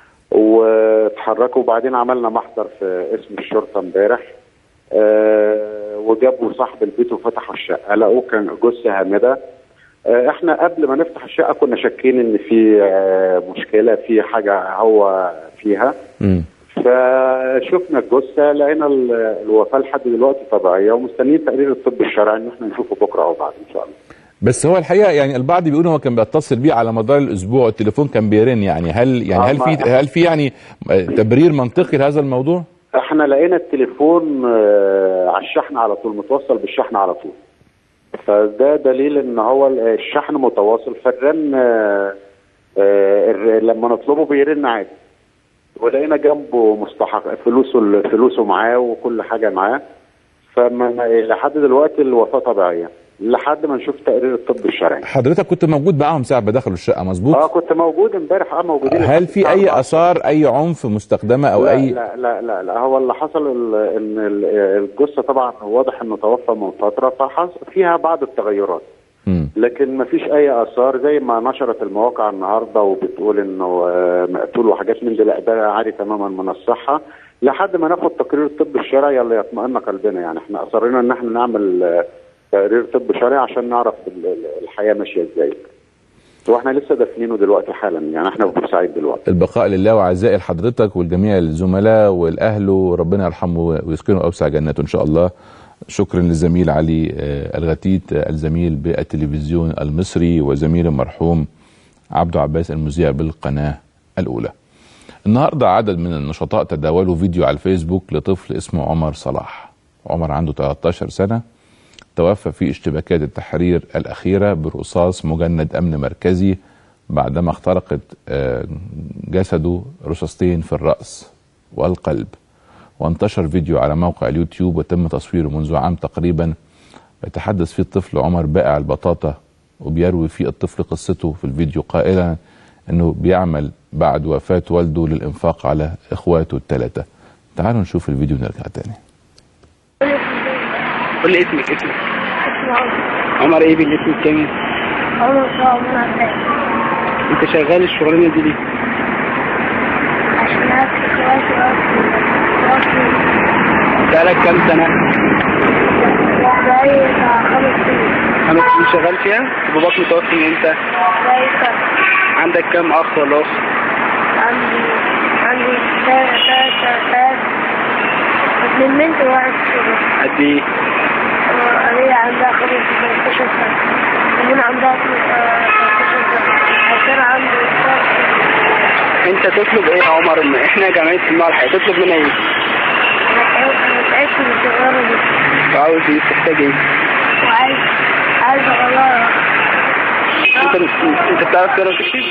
واتحركوا وبعدين عملنا محضر في اسم الشرطه امبارح آه، وجابوا صاحب البيت وفتحوا الشقه لقوه كان جثه هامده آه، احنا قبل ما نفتح الشقه كنا شاكين ان في آه، مشكله في حاجه هو فيها فشفنا الجثه لقينا ال- الوفاه لحد دلوقتي طبيعيه ومستنيين تقرير الطب الشرعي ان احنا نشوفه بكره او بعد ان شاء الله بس هو الحقيقه يعني البعض بيقول هو كان بيتصل بيه على مدار الاسبوع التليفون كان بيرن يعني هل يعني هل في هل في يعني تبرير منطقي لهذا الموضوع؟ احنا لقينا التليفون آه، على الشحن على طول متوصل بالشحن على طول فده دليل ان هو ال- الشحن متواصل فالرن آه، آه، الر- لما نطلبه بيرن عادي ولقينا جنبه مستحق فلوسه فلوسه معاه وكل حاجه معاه فما لحد دلوقتي الوفاه طبيعيه لحد ما نشوف تقرير الطب الشرعي حضرتك كنت موجود معاهم ساعه ما دخلوا الشقه مظبوط؟ اه كنت موجود امبارح اه موجودين هل في اي اثار اي عنف مستخدمه او لا اي لا لا لا, لا هو اللي حصل ال- ان ال- الجثه طبعا واضح انه توفى من فتره فحصل فيها بعض التغيرات لكن ما فيش اي اثار زي ما نشرت المواقع النهارده وبتقول انه آه، مقتول وحاجات من دي لا ده عادي تماما من الصحه لحد ما ناخد تقرير الطب الشرعي اللي يطمئن قلبنا يعني احنا اصرينا ان احنا نعمل آه، تقرير طب شرعي عشان نعرف ال- ال- الحياه ماشيه ازاي واحنا لسه دافنينه دلوقتي حالا يعني احنا في بورسعيد دلوقتي البقاء لله وعزائي لحضرتك والجميع الزملاء والاهل وربنا يرحمه ويسكنه اوسع جناته ان شاء الله شكرا للزميل علي آه، الغتيت آه، الزميل بالتلفزيون المصري وزميل المرحوم عبده عباس المذيع بالقناه الاولى النهارده عدد من النشطاء تداولوا فيديو على الفيسبوك لطفل اسمه عمر صلاح عمر عنده 13 سنه توفى في اشتباكات التحرير الأخيرة برصاص مجند أمن مركزي بعدما اخترقت آه، جسده رصاصتين في الرأس والقلب وانتشر فيديو على موقع اليوتيوب وتم تصويره منذ عام تقريبا يتحدث فيه الطفل عمر بائع البطاطا وبيروي فيه الطفل قصته في الفيديو قائلا انه بيعمل بعد وفاة والده للإنفاق على إخواته الثلاثة تعالوا نشوف الفيديو ونرجع تاني قول لي اسمك اسمك عمر ايه بالاسم الكامل عمر صعب من عباس انت شغال الشغلانه دي ليه عشان أكل كويس وأكل بقالك كام سنة؟ بقالي بتاع خمس سنين خمس سنين شغال فيها؟ باباك متوفي من امتى؟ بقالي سنة عندك كام أخ ولا أخت؟ عندي عندي ثلاث ثلاث ثلاث اتنين بنت وواحد صغير قد إيه؟ أبي عندها خمس 15 سنة ومن عندها آه، 13 سنة عشان عندي أنت تطلب إيه يا عمر؟ إن إحنا جمعية المال الحياة تطلب لنا إيه؟ أنا تعبت من الصغيرة دي وعاوز إيه؟ تحتاج إيه؟ وعايز عايز أغيرها أنت أنت بتعرف تقرا وتكتب؟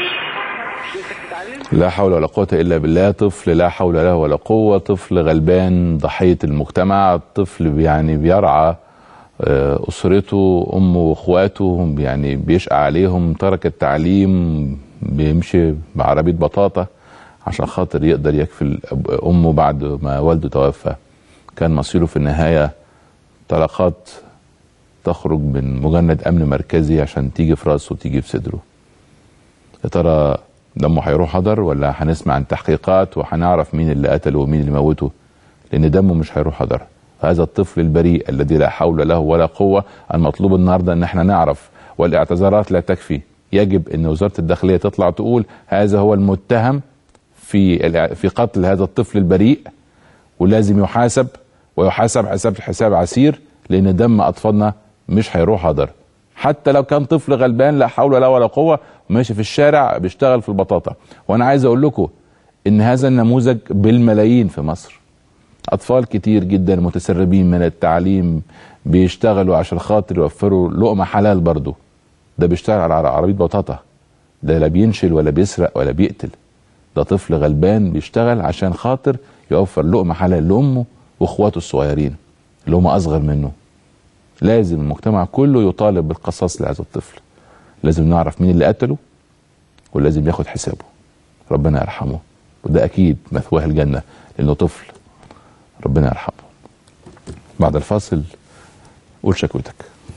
لا حول ولا قوة إلا بالله طفل لا حول له ولا قوة طفل غلبان ضحية المجتمع طفل يعني بيرعى آه، أسرته أمه وأخواته يعني بيشقى عليهم ترك التعليم بيمشي بعربية بطاطا عشان خاطر يقدر يكفل أب- أمه بعد ما والده توفى كان مصيره في النهاية طلقات تخرج من مجند أمن مركزي عشان تيجي في راسه وتيجي في صدره يا ترى دمه هيروح هدر ولا هنسمع عن تحقيقات وهنعرف مين اللي قتله ومين اللي موته لان دمه مش هيروح هدر هذا الطفل البريء الذي لا حول له ولا قوه المطلوب النهارده ان احنا نعرف والاعتذارات لا تكفي يجب ان وزاره الداخليه تطلع تقول هذا هو المتهم في الع- في قتل هذا الطفل البريء ولازم يحاسب ويحاسب حساب حساب عسير لان دم اطفالنا مش هيروح هدر حتى لو كان طفل غلبان لا حول له ولا قوه وماشي في الشارع بيشتغل في البطاطا وانا عايز اقول لكم ان هذا النموذج بالملايين في مصر اطفال كتير جدا متسربين من التعليم بيشتغلوا عشان خاطر يوفروا لقمه حلال برضه ده بيشتغل على عربيه بطاطا ده لا بينشل ولا بيسرق ولا بيقتل ده طفل غلبان بيشتغل عشان خاطر يوفر لقمه حلال لامه واخواته الصغيرين اللي هم اصغر منه لازم المجتمع كله يطالب بالقصاص لهذا الطفل لازم نعرف مين اللي قتله ولازم ياخد حسابه ربنا يرحمه وده اكيد مثواه الجنه لانه طفل ربنا يرحمه بعد الفاصل قول شكوتك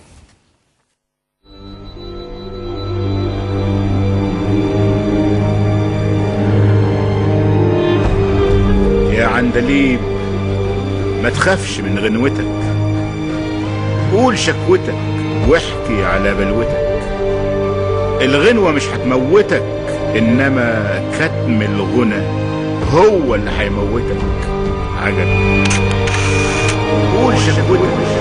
يا عندليب ما تخافش من غنوتك قول شكوتك واحكي على بلوتك الغنوة مش هتموتك انما كتم الغنى هو اللي هيموتك عجب قول شكوتك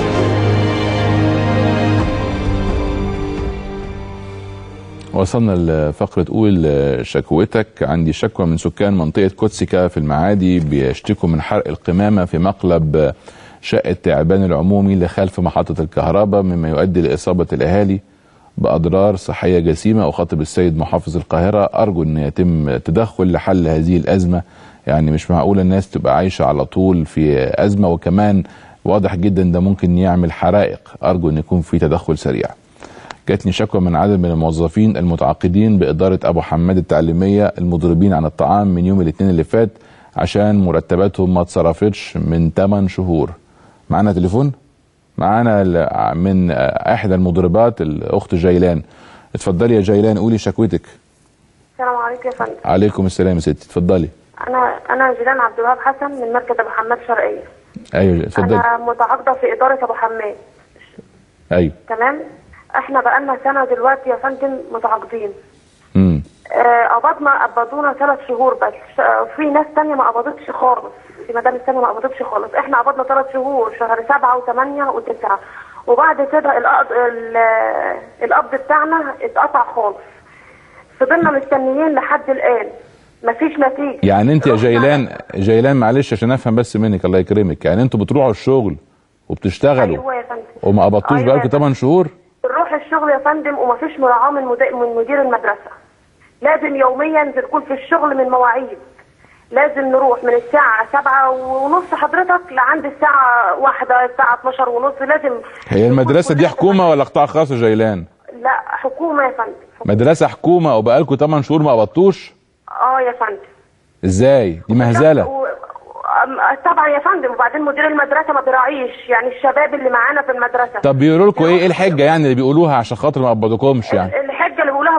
وصلنا لفقرة قول شكوتك عندي شكوى من سكان منطقة كوتسيكا في المعادي بيشتكوا من حرق القمامة في مقلب شقة تعبان العمومي اللي خلف محطة الكهرباء مما يؤدي لإصابة الأهالي بأضرار صحية جسيمة أخاطب السيد محافظ القاهرة أرجو أن يتم تدخل لحل هذه الأزمة يعني مش معقول الناس تبقى عايشة على طول في أزمة وكمان واضح جدا ده ممكن يعمل حرائق أرجو أن يكون في تدخل سريع جاتني شكوى من عدد من الموظفين المتعاقدين بإدارة أبو حماد التعليمية المضربين عن الطعام من يوم الاثنين اللي فات عشان مرتباتهم ما اتصرفتش من 8 شهور معانا تليفون معانا ال- من احدى المضربات الاخت جيلان اتفضلي يا جيلان قولي شكوتك السلام عليكم يا فندم عليكم السلام يا ستي اتفضلي انا انا جيلان عبد الوهاب حسن من مركز ابو حماد شرقيه ايوه اتفضلي انا متعاقده في اداره ابو حماد ايوه تمام احنا بقالنا سنه دلوقتي يا فندم متعاقدين امم آه، قبضنا قبضونا ثلاث شهور بس آه، في ناس تانية ما قبضتش خالص في مدارس تانية ما قبضتش خالص احنا قبضنا ثلاث شهور شهر سبعة وثمانية وتسعة وبعد كده القبض ال- القبض بتاعنا اتقطع خالص فضلنا مستنيين لحد الان مفيش نتيجة يعني انت يا جيلان جيلان معلش عشان افهم بس منك الله يكرمك يعني انتوا بتروحوا الشغل وبتشتغلوا ايوه يا فندم وما قبضتوش أيوة بقالكم يا فندم. 8 شهور بنروح الشغل يا فندم ومفيش مراعاة من مدير من مدير المدرسة لازم يوميا نكون في الشغل من مواعيد لازم نروح من الساعة سبعة ونص حضرتك لعند الساعة واحدة الساعة 12 ونص لازم هي المدرسه دي حكومه ولا قطاع خاص يا جيلان لا حكومة يا فندم مدرسه حكومه وبقالكم 8 شهور ما قبضتوش اه يا فندم ازاي دي مهزله و... أم- طبعا يا فندم وبعدين مدير المدرسة ما بيراعيش يعني الشباب اللي معانا في المدرسة طب بيقولوا لكم ايه ايه الحجه يعني اللي بيقولوها عشان خاطر ما قبضوكمش يعني الحجة اللي بيقولوها بيقولوا القبض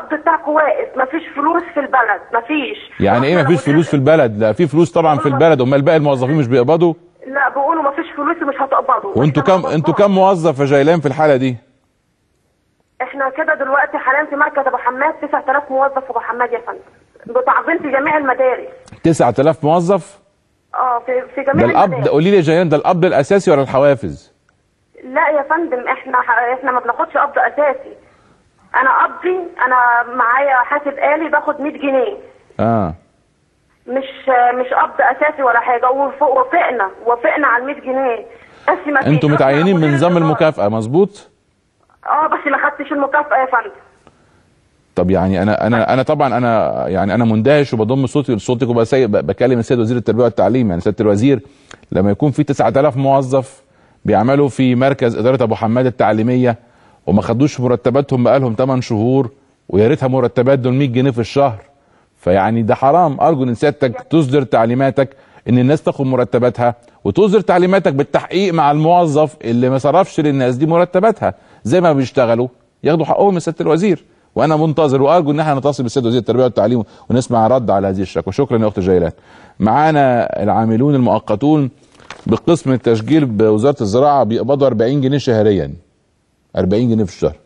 القبض بتاعكم واقف مفيش فلوس في البلد مفيش يعني ايه وإحنا مفيش لو- فلوس في البلد لا في فلوس طبعا في البلد امال باقي الموظفين مش بيقبضوا لا بيقولوا مفيش فلوس ومش هتقبضوا وانتوا كام انتوا كام موظف يا جيلان في الحاله دي احنا كده دلوقتي حاليا في مركز ابو حماد 9000 موظف في ابو حماد يا فندم بتعظيم في جميع المدارس 9000 موظف اه في في ده جميع القبض المدارس قولي لي يا جيلان ده القبض الاساسي ولا الحوافز لا يا فندم احنا احنا ما بناخدش قبض اساسي انا قبضي انا معايا حاسب آلي باخد 100 جنيه اه مش مش قبض اساسي ولا حاجه وفوق وافقنا وافقنا على ال 100 جنيه بس ما فيش انتوا متعينين من نظام المكافاه مظبوط اه بس ما خدتش المكافاه يا فندم طب يعني انا انا انا طبعا انا يعني انا مندهش وبضم صوتي لصوتك وبقى سي- بكلم السيد وزير التربيه والتعليم يعني سياده الوزير لما يكون في 9000 موظف بيعملوا في مركز اداره ابو حماد التعليميه وما خدوش مرتباتهم بقالهم 8 شهور ويا ريتها مرتبات دول 100 جنيه في الشهر فيعني ده حرام ارجو ان سيادتك تصدر تعليماتك ان الناس تاخد مرتباتها وتصدر تعليماتك بالتحقيق مع الموظف اللي ما صرفش للناس دي مرتباتها زي ما بيشتغلوا ياخدوا حقهم من سياده الوزير وانا منتظر وارجو ان احنا نتصل بالسيد وزير التربيه والتعليم ونسمع رد على هذه الشكوى شكرا يا اخت جيلان معانا العاملون المؤقتون بقسم التشجير بوزاره الزراعه بيقبضوا 40 جنيه شهريا 40 جنيه في الشهر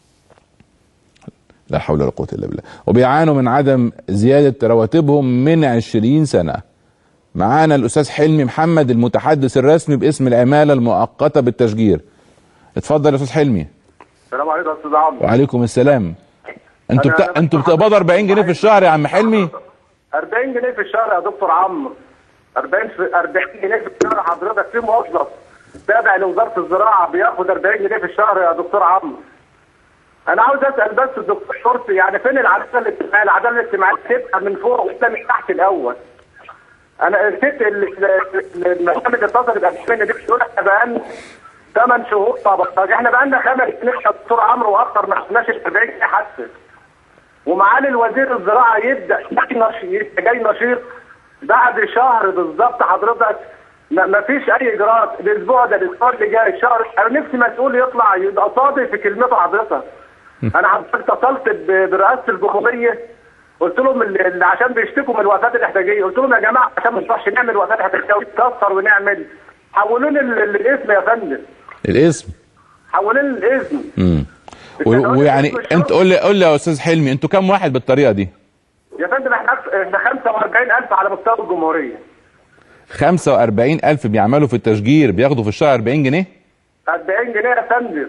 لا حول ولا قوه الا بالله وبيعانوا من عدم زياده رواتبهم من 20 سنه معانا الاستاذ حلمي محمد المتحدث الرسمي باسم العماله المؤقته بالتشجير اتفضل يا استاذ حلمي السلام عليكم يا استاذ عمرو وعليكم السلام انتوا أنا- بتا... أنا انتوا بتقبضوا 40 جنيه في الشهر يا عم حلمي 40 جنيه في الشهر يا دكتور عمرو 40 في 40 جنيه في الشهر حضرتك في موظف تابع لوزاره الزراعه بياخد 40 جنيه في الشهر يا دكتور عمرو انا عاوز اسال بس الدكتور شرطي يعني فين العداله الاجتماعيه؟ العداله الاجتماعيه تبقى من فوق ولا من تحت الاول؟ انا الست اللي المحامي اللي اتصلت قبل مني دي بتقول احنا بقالنا 8 شهور طب احنا بقالنا خمس سنين يا دكتور عمرو واكتر ما خدناش ال 40 جنيه حتى ومعالي الوزير الزراعه يبدا جاي نشيط جاي نشيط بعد شهر بالظبط حضرتك ما ما فيش اي اجراءات الاسبوع ده الاسبوع اللي جاي الشهر انا نفسي مسؤول يطلع يبقى صادق في كلمته حضرتك انا حضرتك اتصلت ب- برئاسه الجمهوريه قلت لهم اللي اللي عشان بيشتكوا من الوفاه الاحتجاجيه قلت لهم يا جماعه عشان ما نروحش نعمل وفاه احتجاجيه ونكسر ونعمل حولوني لل- للاسم يا فندم الاسم حولوني للاسم امم و- ويعني انت قول لي قول لي يا استاذ حلمي انتوا كام واحد بالطريقه دي يا فندم احنا احنا 45000 على مستوى الجمهوريه 45000 بيعملوا في التشجير بياخدوا في الشهر 40 جنيه 40 جنيه يا فندم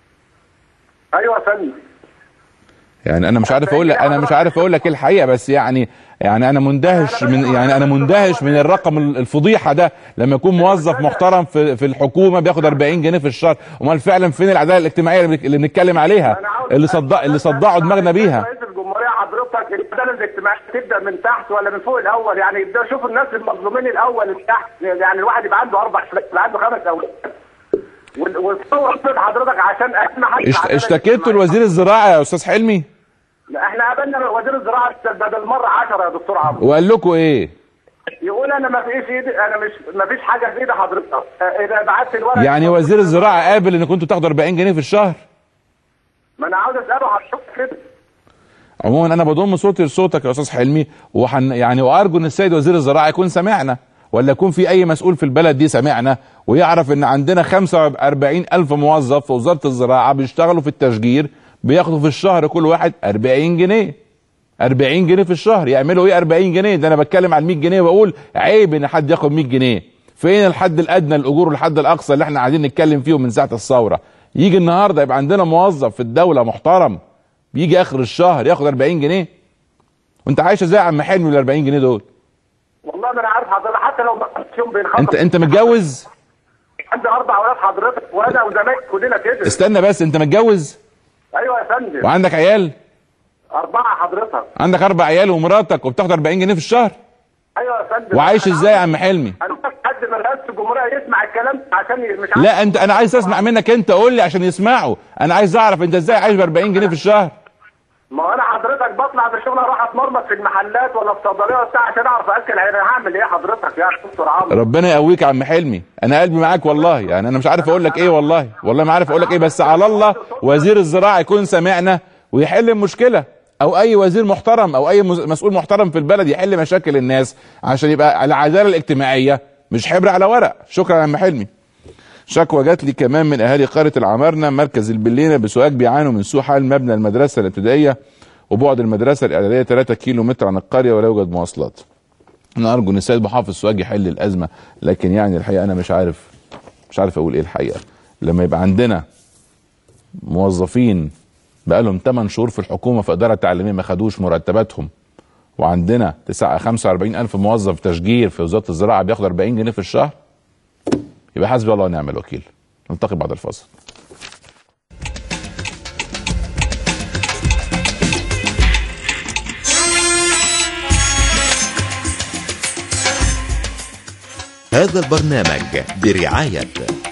ايوه يا فندم يعني انا مش عارف اقول لك انا مش عارف اقول لك ايه الحقيقه بس يعني يعني انا مندهش من يعني انا مندهش من الرقم الفضيحه ده لما يكون موظف محترم في في الحكومه بياخد 40 جنيه في الشهر امال فعلا فين العداله الاجتماعيه اللي بنك- اللي بنتكلم عليها اللي صدق اللي صدعوا دماغنا بيها رئيس الجمهوريه حضرتك العداله الاجتماعيه تبدا من تحت ولا من فوق الاول يعني يبدا يشوف الناس المظلومين الاول اللي تحت يعني الواحد يبقى عنده اربع يبقى عنده خمس اولاد وال- والصور بتاعت حضرتك عشان اهم حاجه اشت- العدالة اشتكيتوا لوزير الزراعه يا استاذ حلمي لا، احنا قابلنا وزير الزراعه بدل مره 10 يا دكتور عمرو وقال لكم ايه يقول انا ما فيش ايدي انا مش ما فيش حاجه في ايدي حضرتك اه، اذا بعت الورق يعني وزير الزراعه قابل ان كنتوا تاخدوا 40 جنيه في الشهر ما انا عاوز اساله حضرتك كده عموما انا بضم صوتي لصوتك يا استاذ حلمي وحن يعني وارجو ان السيد وزير الزراعه يكون سمعنا ولا يكون في اي مسؤول في البلد دي سمعنا ويعرف ان عندنا 45 الف موظف في وزاره الزراعه بيشتغلوا في التشجير بياخدوا في الشهر كل واحد 40 جنيه 40 جنيه في الشهر يعملوا ايه 40 جنيه ده انا بتكلم على 100 جنيه وبقول عيب ان حد ياخد 100 جنيه فين الحد الادنى الاجور والحد الاقصى اللي احنا قاعدين نتكلم فيهم من ساعه الثوره يجي النهارده يبقى عندنا موظف في الدوله محترم بيجي اخر الشهر ياخد 40 جنيه وانت عايش ازاي يا عم حلمي ال 40 جنيه دول والله ما انا عارف حضرتك حتى لو ما كنتش يوم بينخطب انت انت متجوز عندي اربع اولاد حضرتك وانا وزمايلي كلنا كده استنى بس انت متجوز ايوه يا فندم وعندك عيال اربعه حضرتك عندك اربع عيال ومراتك وبتاخد 40 جنيه في الشهر ايوه يا فندم وعايش ازاي يا عم حلمي انا عايز حد من رئاسه الجمهوريه يسمع الكلام عشان ي- مش عارف لا انت انا عايز اسمع منك انت قول لي عشان يسمعوا انا عايز اعرف انت ازاي عايش ب 40 جنيه في الشهر ما هو انا حضرتك بطلع بالشغل اروح اتمرمط في المحلات ولا في صيدليه وبتاع عشان اعرف اكل عيالي هعمل ايه حضرتك يا دكتور عمرو ربنا يقويك يا عم حلمي انا قلبي معاك والله يعني انا مش عارف اقول لك ايه والله والله ما عارف اقول لك ايه بس على الله وزير الزراعه يكون سمعنا ويحل المشكله او اي وزير محترم او اي مز- مسؤول محترم في البلد يحل مشاكل الناس عشان يبقى العداله الاجتماعيه مش حبر على ورق شكرا يا عم حلمي شكوى جات لي كمان من اهالي قريه العمارنه مركز البلينه بسوهاج بيعانوا من سوء حال مبنى المدرسه الابتدائيه وبعد المدرسه الاعداديه 3 كيلو متر عن القريه ولا يوجد مواصلات. انا ارجو ان السيد محافظ سوهاج يحل الازمه لكن يعني الحقيقه انا مش عارف مش عارف اقول ايه الحقيقه لما يبقى عندنا موظفين بقالهم 8 شهور في الحكومه في اداره تعليميه ما خدوش مرتباتهم وعندنا 9 45 الف موظف تشجير في وزاره الزراعه بياخد 40 جنيه في الشهر يبقى حسبي الله ونعم الوكيل نلتقي بعد الفاصل هذا البرنامج برعاية